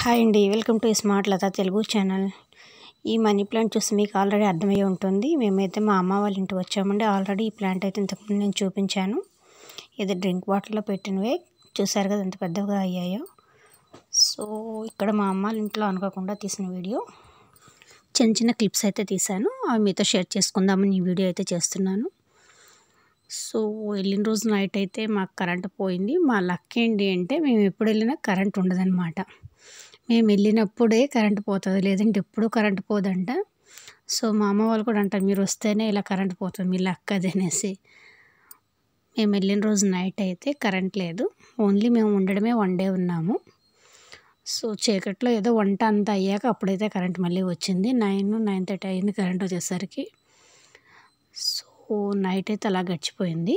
hi అండి welcome to smart Latha Telugu channel ఈ money plant చూసి మీకు ఆల్రెడీ అర్థమయ్యే ఉంటుంది మేమైతే మా అమ్మ వాళ్ళ ఇంటికి వచ్చామండి ఆల్రెడీ ఈ ప్లాంట్ అయితే ఇంతకుముందు నేను చూపించాను ఇది డ్రింక్ బాటిల్లో పెట్టినవే చూసారు కదా ఎంత పెద్దగా అయ్యాయో సో ఇక్కడ మా అమ్మ వాళ్ళ ఇంట్లో అనుకోకుండా తీసిన వీడియో చిన్న చిన్న క్లిప్స్ అయితే తీశాను అవి మీతో షేర్ చేసుకుందామని ఈ వీడియో అయితే చేస్తున్నాను సో వెళ్ళిన రోజు నైట్ అయితే మాకు కరెంట్ పోయింది మా లక్ ఏంటి అంటే మేము ఎప్పుడు వెళ్ళినా కరెంట్ ఉండదన్నమాట మేము వెళ్ళినప్పుడే కరెంట్ పోతుంది లేదంటే ఎప్పుడూ కరెంట్ పోదంట సో మా అమ్మ వాళ్ళు కూడా అంటారు మీరు వస్తేనే ఇలా కరెంట్ పోతుంది మీ లక్ అది అనేసి మేము వెళ్ళిన రోజు నైట్ అయితే కరెంట్ లేదు ఓన్లీ మేము ఉండడమే వన్ డే ఉన్నాము సో చీకట్లో ఏదో వంట అంతా అయ్యాక అప్పుడైతే కరెంట్ మళ్ళీ వచ్చింది నైన్ నైన్ థర్టీ అయింది కరెంట్ వచ్చేసరికి సో నైట్ అయితే అలా గడిచిపోయింది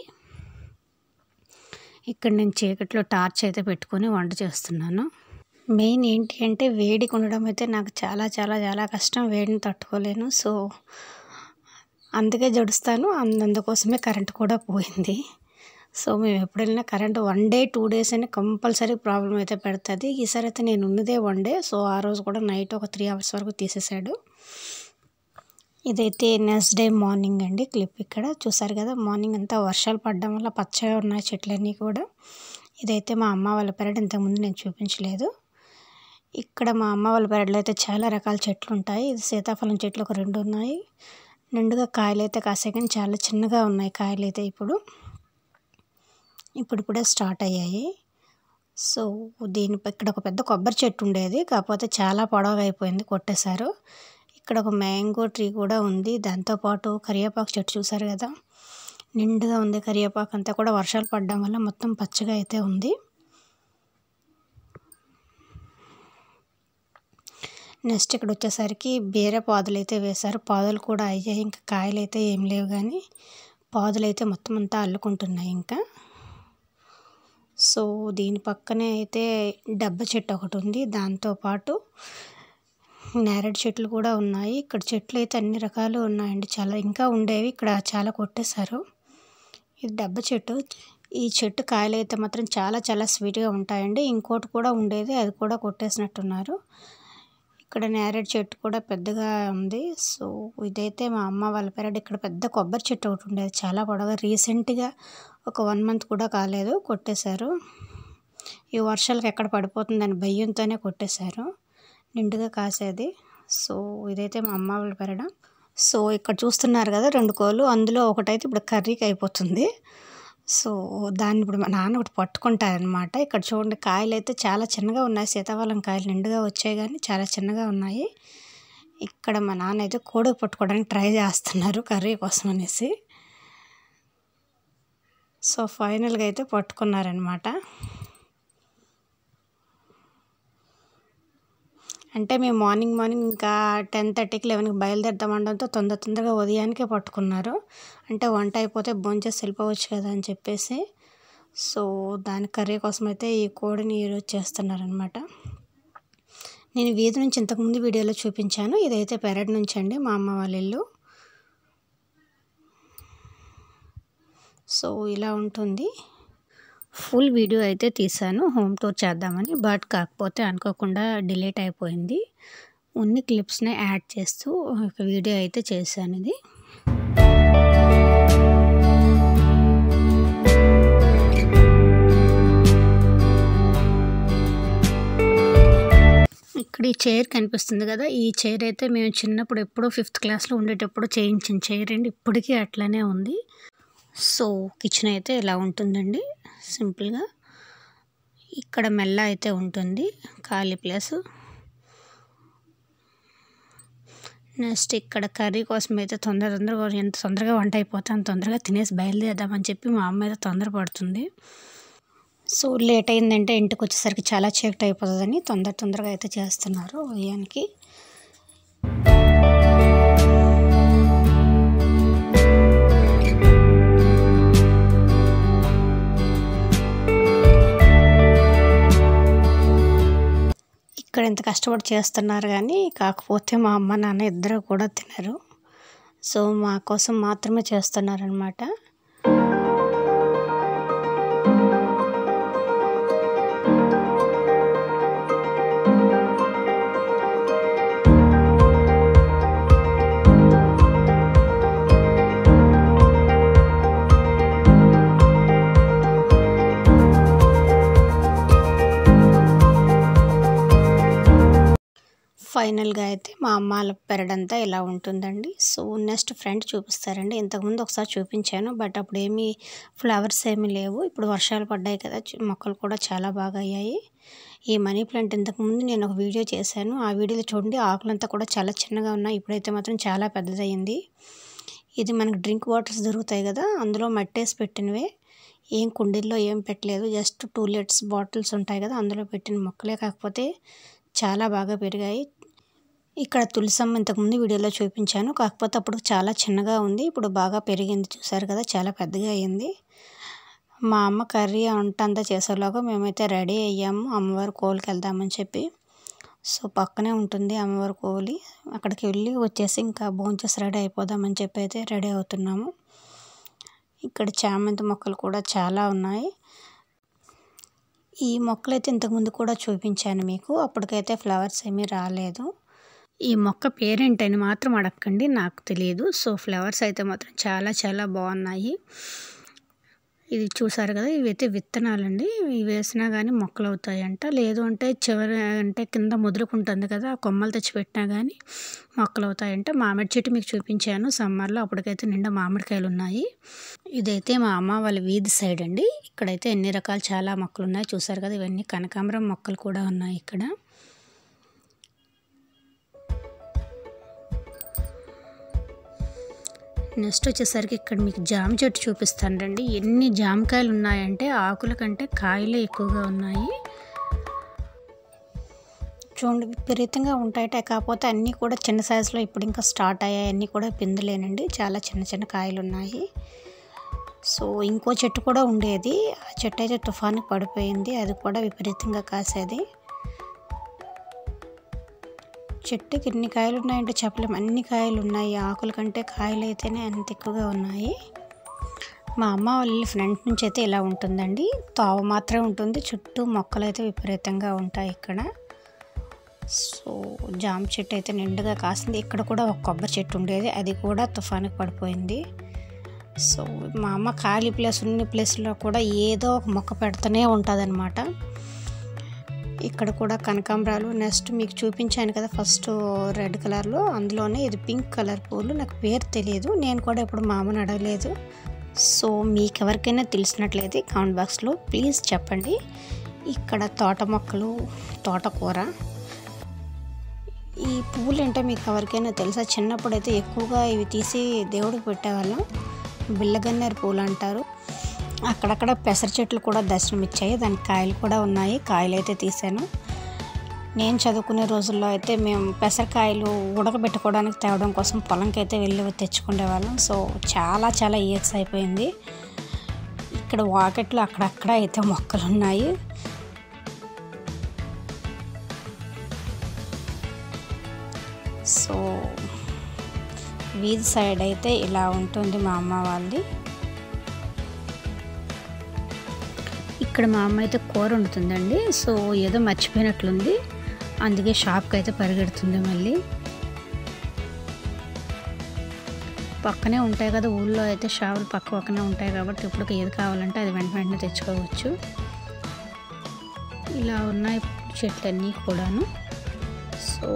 ఇక్కడ నేను చీకట్లో టార్చ్ అయితే పెట్టుకొని వంట చేస్తున్నాను మెయిన్ ఏంటి అంటే వేడి కొనడం అయితే నాకు చాలా చాలా చాలా కష్టం వేడిని తట్టుకోలేను సో అందుకే జడుస్తాను అందుకోసమే కరెంట్ కూడా పోయింది సో మేము ఎప్పుడు వెళ్ళినా current one day two days అని కంపల్సరీ ప్రాబ్లం అయితే పెడుతుంది ఈసారి అయితే నేను ఉన్నదే వన్ డే సో ఆ రోజు కూడా నైట్ ఒక త్రీ అవర్స్ వరకు తీసేసాడు ఇదైతే నెక్స్ట్ డే మార్నింగ్ అండి క్లిప్ ఇక్కడ చూసారు కదా మార్నింగ్ అంతా వర్షాలు పడడం వల్ల పచ్చగా ఉన్నాయి చెట్లన్నీ కూడా ఇదైతే మా అమ్మ వాళ్ళ పెరడు ఇంతకుముందు నేను చూపించలేదు ఇక్కడ మా అమ్మ వాళ్ళ పెరడులో అయితే చాలా రకాల చెట్లు ఉంటాయి ఇది సీతాఫలం చెట్లు ఒక రెండు ఉన్నాయి నిండుగా కాయలు అయితే కాసే కానీ చాలా చిన్నగా ఉన్నాయి కాయలు అయితే ఇప్పుడు ఇప్పుడిప్పుడే స్టార్ట్ అయ్యాయి సో దీని ఇక్కడ ఒక పెద్ద కొబ్బరి చెట్టు ఉండేది కాకపోతే చాలా పొడవుగా అయిపోయింది కొట్టేశారు ఇక్కడ ఒక మ్యాంగో ట్రీ కూడా ఉంది దాంతోపాటు కరివేపాకు చెట్టు చూసారు కదా నిండుగా ఉంది కరివేపాకు అంతా కూడా వర్షాలు పడడం వల్ల మొత్తం పచ్చగా అయితే ఉంది నెక్స్ట్ ఇక్కడ వచ్చేసరికి బీర పాదులు అయితే వేశారు పాదులు కూడా అయ్యాయి ఇంకా కాయలు అయితే ఏం లేవు కానీ పాదులు అయితే మొత్తం అంతా అల్లుకుంటున్నాయి ఇంకా సో దీని పక్కనే అయితే డబ్బ చెట్టు ఒకటి ఉంది దాంతోపాటు నేరేడు చెట్లు కూడా ఉన్నాయి ఇక్కడ చెట్లు అయితే అన్ని రకాలు ఉన్నాయండి చాలా ఇంకా ఉండేవి ఇక్కడ చాలా కొట్టేశారు ఇది డబ్బ చెట్టు ఈ చెట్టు కాయలు అయితే మాత్రం చాలా చాలా స్వీట్గా ఉంటాయండి ఇంకోటి కూడా ఉండేది అది కూడా కొట్టేసినట్టున్నారు ఇక్కడ నేరేడు చెట్టు కూడా పెద్దగా ఉంది సో ఇదైతే మా అమ్మ వాళ్ళ పెరడు ఇక్కడ పెద్ద కొబ్బరి చెట్టు ఒకటి ఉండేది చాలా పొడవుగా రీసెంట్గా ఒక వన్ మంత్ కూడా కాలేదు కొట్టేశారు ఈ వర్షాలకు ఎక్కడ పడిపోతుందని భయంతోనే కొట్టేశారు నిండుగా కాసేది సో ఇదైతే మా అమ్మ వాళ్ళ పెరడ సో ఇక్కడ చూస్తున్నారు కదా రెండు కోళ్ళు అందులో ఒకటైతే ఇప్పుడు కర్రీకి అయిపోతుంది సో దాన్ని ఇప్పుడు మా నాన్న ఒకటి పట్టుకుంటారనమాట ఇక్కడ చూడండి కాయలు అయితే చాలా చిన్నగా ఉన్నాయి సీతాఫలం కాయలు నిండుగా వచ్చాయి కానీ చాలా చిన్నగా ఉన్నాయి ఇక్కడ మా నాన్న అయితే కోడికి పట్టుకోవడానికి ట్రై చేస్తున్నారు కర్రీ కోసం అనేసి సో ఫైనల్గా అయితే పట్టుకున్నారనమాట అంటే మేము మార్నింగ్ మార్నింగ్ ఇంకా టెన్ థర్టీకి లెవెన్కి బయలుదేరుతామండంతో తొందర తొందరగా ఉదయానికే పట్టుకున్నారు అంటే వంట అయిపోతే భోంచేసి వెళ్ళిపోవచ్చు కదా అని చెప్పేసి సో దాని కర్రీ కోసం అయితే ఈ కోడిని ఈరోజు చేస్తున్నారనమాట నేను వీధి నుంచి ఇంతకుముందు వీడియోలో చూపించాను ఇదైతే పెరడ్ నుంచి అండి మా అమ్మ వాళ్ళ ఇల్లు సో ఇలా ఉంటుంది ఫుల్ వీడియో అయితే తీసాను హోమ్ టూర్ చేద్దామని బట్ కాకపోతే అనుకోకుండా డిలీట్ అయిపోయింది ఉన్ని క్లిప్స్ని యాడ్ చేస్తూ ఒక వీడియో అయితే చేశాను ఇది ఇక్కడ ఈ చైర్ కనిపిస్తుంది కదా ఈ చైర్ అయితే మేము చిన్నప్పుడు ఎప్పుడో ఫిఫ్త్ క్లాస్లో ఉండేటప్పుడు చేయించిన చైర్ అండి ఇప్పటికీ అట్లనే ఉంది సో కిచెన్ అయితే ఇలా ఉంటుందండి సింపుల్గా ఇక్కడ మెల్ల అయితే ఉంటుంది ఖాళీ ప్లేస్ నెక్స్ట్ ఇక్కడ కర్రీ కోసం అయితే తొందర తొందరగా ఎంత తొందరగా వంట అయిపోతే అంత తొందరగా తినేసి బయలుదేరదామని చెప్పి మా అమ్మ అయితే తొందరపడుతుంది సో లేట్ అయిందంటే ఇంటికి వచ్చేసరికి చాలా చీకటి అయిపోతుందని తొందర తొందరగా అయితే చేస్తున్నారు ఉదయానికి ఇక్కడ ఇంత కష్టపడి చేస్తున్నారు కానీ కాకపోతే మా అమ్మ నాన్న ఇద్దరు కూడా తినరు సో మా కోసం మాత్రమే చేస్తున్నారనమాట ఫైనల్గా అయితే మా అమ్మ వాళ్ళ పెరడంతా ఇలా ఉంటుందండి సో నెక్స్ట్ ఫ్రంట్ చూపిస్తారండి ఇంతకుముందు ఒకసారి చూపించాను బట్ అప్పుడు ఏమీ ఫ్లవర్స్ ఏమీ లేవు ఇప్పుడు వర్షాలు పడ్డాయి కదా చి- మొక్కలు కూడా చాలా బాగా అయ్యాయి ఈ మనీ ప్లాంట్ ఇంతకుముందు నేను ఒక వీడియో చేశాను ఆ వీడియోలో చూడండి ఆకులంతా కూడా చాలా చిన్నగా ఉన్నాయి ఇప్పుడైతే మాత్రం చాలా పెద్దదయ్యింది ఇది మనకి డ్రింక్ వాటర్స్ దొరుకుతాయి కదా అందులో మట్టేసి పెట్టినవే ఏం కుండీల్లో ఏం పెట్టలేదు జస్ట్ టూ లీటర్స్ బాటిల్స్ ఉంటాయి కదా అందులో పెట్టిన మొక్కలే కాకపోతే చాలా బాగా పెరిగాయి ఇక్కడ తులసమ్మ ఇంతకుముందు వీడియోలో చూపించాను కాకపోతే అప్పుడు చాలా చిన్నగా ఉంది ఇప్పుడు బాగా పెరిగింది చూసారు కదా చాలా పెద్దగా అయింది మా అమ్మ కర్రీ వంట అంతా చేసేలోగా మేమైతే రెడీ అయ్యాము అమ్మవారి కోలికి వెళ్దామని చెప్పి సో పక్కనే ఉంటుంది అమ్మవారి కోలి అక్కడికి వెళ్ళి వచ్చేసి ఇంకా భోంచేసి రెడీ అయిపోదామని చెప్పి అయితే రెడీ అవుతున్నాము ఇక్కడ చామంతి మొక్కలు కూడా చాలా ఉన్నాయి ఈ మొక్కలైతే ఇంతకుముందు కూడా చూపించాను మీకు అప్పటికైతే ఫ్లవర్స్ ఏమీ రాలేదు ఈ మొక్క పేరేంటని మాత్రం అడగండి నాకు తెలియదు సో ఫ్లవర్స్ అయితే మాత్రం చాలా చాలా బాగున్నాయి ఇది చూసారు కదా ఇవైతే విత్తనాలండి ఇవి వేసినా కానీ మొక్కలు అవుతాయంట లేదు అంటే చివరి అంటే కింద ముదురుకుంటుంది కదా ఆ కొమ్మలు తెచ్చి పెట్టినా కానీ మొక్కలు అవుతాయంట మామిడి చెట్టు మీకు చూపించాను సమ్మర్లో అప్పటికైతే నిండా మామిడికాయలు ఉన్నాయి ఇదైతే మా అమ్మ వాళ్ళ వీధి సైడ్ అండి ఇక్కడైతే ఎన్ని రకాలు చాలా మొక్కలు ఉన్నాయి చూసారు కదా ఇవన్నీ కనకాంబరం మొక్కలు కూడా ఉన్నాయి ఇక్కడ నెక్స్ట్ వచ్చేసరికి ఇక్కడ మీకు జామ చెట్టు చూపిస్తానండి ఎన్ని జామకాయలు ఉన్నాయంటే ఆకుల కంటే కాయలే ఎక్కువగా ఉన్నాయి చూడండి విపరీతంగా ఉంటాయట కాకపోతే అన్నీ కూడా చిన్న సైజులో ఇప్పుడు ఇంకా స్టార్ట్ అయ్యాయి అన్నీ కూడా పిందులేనండి చాలా చిన్న చిన్న కాయలు ఉన్నాయి సో ఇంకో చెట్టు కూడా ఉండేది ఆ చెట్టు అయితే తుఫాను పడిపోయింది అది కూడా విపరీతంగా కాసేది చెట్టుకి ఎన్ని కాయలు ఉన్నాయంటే చెప్పలేము అన్ని కాయలు ఉన్నాయి ఆకుల కంటే కాయలు అయితేనే అంత ఎక్కువగా ఉన్నాయి మా అమ్మ వాళ్ళ ఫ్రంట్ నుంచి అయితే ఇలా ఉంటుందండి తావు మాత్రమే ఉంటుంది చుట్టూ మొక్కలు అయితే విపరీతంగా ఉంటాయి ఇక్కడ సో జామ చెట్టు అయితే నిండుగా కాసింది ఇక్కడ కూడా ఒక కొబ్బరి చెట్టు ఉండేది అది కూడా తుఫానుకి పడిపోయింది సో మా అమ్మ ఖాళీ ప్లేస్ ఉన్న ప్లేస్లో కూడా ఏదో ఒక మొక్క పెడుతూనే ఉంటుంది ఇక్కడ కూడా కనకాంబరాలు నెక్స్ట్ మీకు చూపించాను కదా ఫస్ట్ రెడ్ కలర్లో అందులోనే ఇది పింక్ కలర్ పూలు నాకు పేరు తెలియదు నేను కూడా ఇప్పుడు మా అమ్మని అడగలేదు సో మీకు ఎవరికైనా తెలిసినట్లయితే కామెంట్ బాక్స్లో ప్లీజ్ చెప్పండి ఇక్కడ తోట మొక్కలు తోటకూర ఈ పువ్వులు అంటే మీకు ఎవరికైనా తెలుసా చిన్నప్పుడు అయితే ఎక్కువగా ఇవి తీసి దేవుడికి పెట్టేవాళ్ళం బిల్లగన్నేరు పూలు అంటారు అక్కడక్కడ పెసర చెట్లు కూడా దర్శనం ఇచ్చాయి దానికి కాయలు కూడా ఉన్నాయి కాయలు అయితే తీసాను నేను చదువుకునే రోజుల్లో అయితే మేము పెసరకాయలు ఉడకబెట్టుకోవడానికి తేవడం కోసం పొలంకి అయితే వెళ్ళి తెచ్చుకునేవాళ్ళం సో చాలా చాలా ఇయర్స్ అయిపోయింది ఇక్కడ వాకెట్లో అక్కడక్కడ అయితే మొక్కలు ఉన్నాయి సో వీధి సైడ్ అయితే ఇలా ఉంటుంది మా అమ్మ వాళ్ళది ఇక్కడ మా అమ్మ అయితే కూర వండుతుందండి సో ఏదో మర్చిపోయినట్లుంది అందుకే షాప్కి అయితే పరిగెడుతుంది మళ్ళీ పక్కనే ఉంటాయి కదా ఊళ్ళో అయితే షాపులు పక్క పక్కనే ఉంటాయి కాబట్టి ఇప్పుడు ఏది కావాలంటే అది వెంట వెంటనే తెచ్చుకోవచ్చు ఇలా ఉన్నాయి చెట్లన్నీ కూడాను సో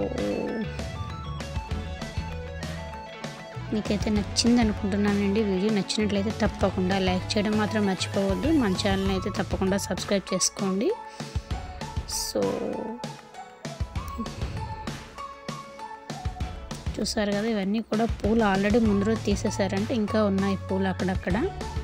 మీకైతే నచ్చింది అనుకుంటున్నానండి వీడియో నచ్చినట్లయితే తప్పకుండా లైక్ చేయడం మాత్రం మర్చిపోవద్దు మన ఛానల్ అయితే తప్పకుండా సబ్స్క్రైబ్ చేసుకోండి సో చూసారు కదా ఇవన్నీ కూడా పూలు ఆల్రెడీ ముందు రోజు తీసేసారంటే ఇంకా ఉన్నాయి పూలు అక్కడక్కడ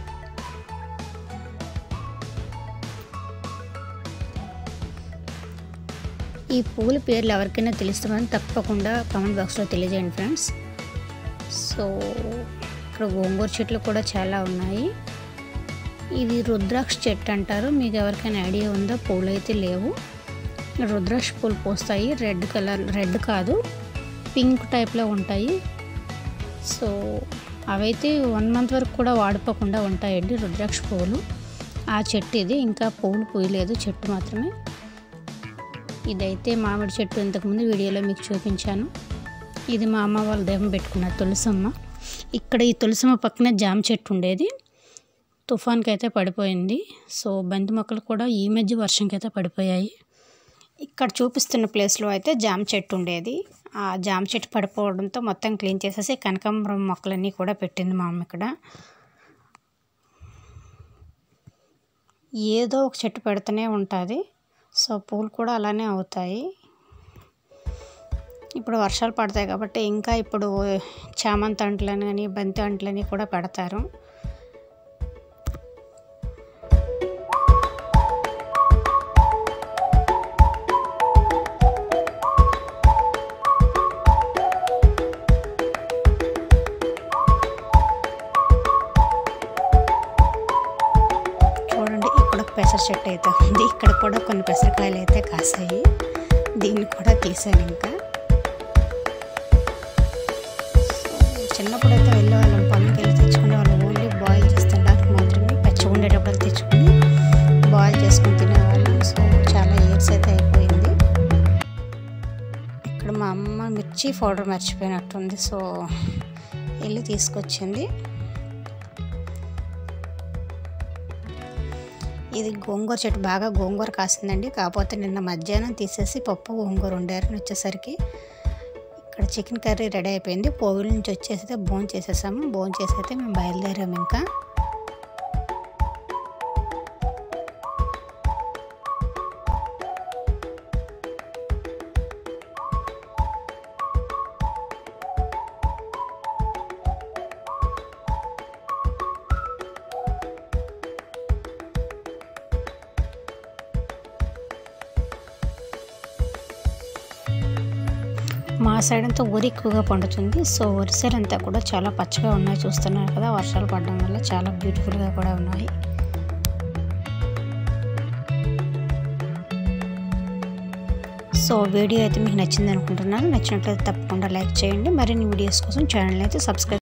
ఈ పూల పేర్లు ఎవరికైనా తెలుస్తామని తప్పకుండా కామెంట్ బాక్స్లో తెలియజేయండి ఫ్రెండ్స్ సో ఇక్కడ గోంగూర చెట్లు కూడా చాలా ఉన్నాయి ఇది రుద్రాక్ష చెట్టు అంటారు మీకు ఎవరికైనా ఐడియా ఉందా పూలు అయితే లేవు రుద్రాక్ష పూలు పోస్తాయి రెడ్ కలర్ రెడ్ కాదు పింక్ టైప్లో ఉంటాయి సో అవైతే వన్ మంత్ వరకు కూడా వాడిపోకుండా ఉంటాయండి రుద్రాక్ష పువ్వులు ఆ చెట్టు ఇది ఇంకా పువ్వులు పూయలేదు చెట్టు మాత్రమే ఇదైతే మామిడి చెట్టు ఇంతకుముందు వీడియోలో మీకు చూపించాను ఇది మా అమ్మ వాళ్ళ దేవం పెట్టుకున్న తులసమ్మ ఇక్కడ ఈ తులసమ్మ పక్కనే జామ చెట్టు ఉండేది తుఫాన్కి అయితే పడిపోయింది సో బంతి మొక్కలు కూడా ఈ మధ్య వర్షంకి అయితే పడిపోయాయి ఇక్కడ చూపిస్తున్న ప్లేస్లో అయితే జామ చెట్టు ఉండేది ఆ జామ చెట్టు పడిపోవడంతో మొత్తం క్లీన్ చేసేసి కనకాంబరం మొక్కలన్నీ కూడా పెట్టింది మా అమ్మ ఇక్కడ ఏదో ఒక చెట్టు పెడుతూనే ఉంటుంది సో పూలు కూడా అలానే అవుతాయి ఇప్పుడు వర్షాలు పడతాయి కాబట్టి ఇంకా ఇప్పుడు చామంతి అంట్లని కానీ బంతి అంట్లని కూడా పెడతారు చూడండి ఇక్కడ ఒక పెసర చెట్టు అయితే ఉంది ఇక్కడ కూడా కొన్ని పెసరకాయలు అయితే కాసాయి దీన్ని కూడా తీసాను ఇంకా సో, చిన్నప్పుడు అయితే వెళ్ళేవాళ్ళం పొలంకి వెళ్ళి తెచ్చుకునే వాళ్ళం ఓన్లీ బాయిల్ చేస్తుండడానికి మాత్రమే పచ్చిగా ఉండేటప్పుడు తెచ్చుకుని బాయిల్ చేసుకుని తినేవాళ్ళం సో చాలా ఇయర్స్ అయితే అయిపోయింది ఇక్కడ మా అమ్మ మిర్చి పౌడర్ మర్చిపోయినట్టుంది సో వెళ్ళి తీసుకొచ్చింది ఇది గోంగూర చెట్టు బాగా గోంగూర కాసిందండి కాకపోతే నిన్న మధ్యాహ్నం తీసేసి పప్పు గోంగూర వండారు వచ్చేసరికి ఇక్కడ చికెన్ కర్రీ రెడీ అయిపోయింది పోగుల నుంచి వచ్చేసి బోన్ చేసేసాము బోన్ చేసి అయితే మేము బయలుదేరాము ఇంకా మా సైడ్ అంతా ఊరి ఎక్కువగా పండుతుంది సో వరి సైడ్ అంతా కూడా చాలా పచ్చగా ఉన్నాయి చూస్తున్నారు కదా వర్షాలు పడడం వల్ల చాలా బ్యూటిఫుల్గా కూడా ఉన్నాయి సో వీడియో అయితే మీకు నచ్చింది అనుకుంటున్నాను నచ్చినట్లయితే తప్పకుండా లైక్ చేయండి మరిన్ని వీడియోస్ కోసం ఛానల్ అయితే సబ్స్క్రైబ్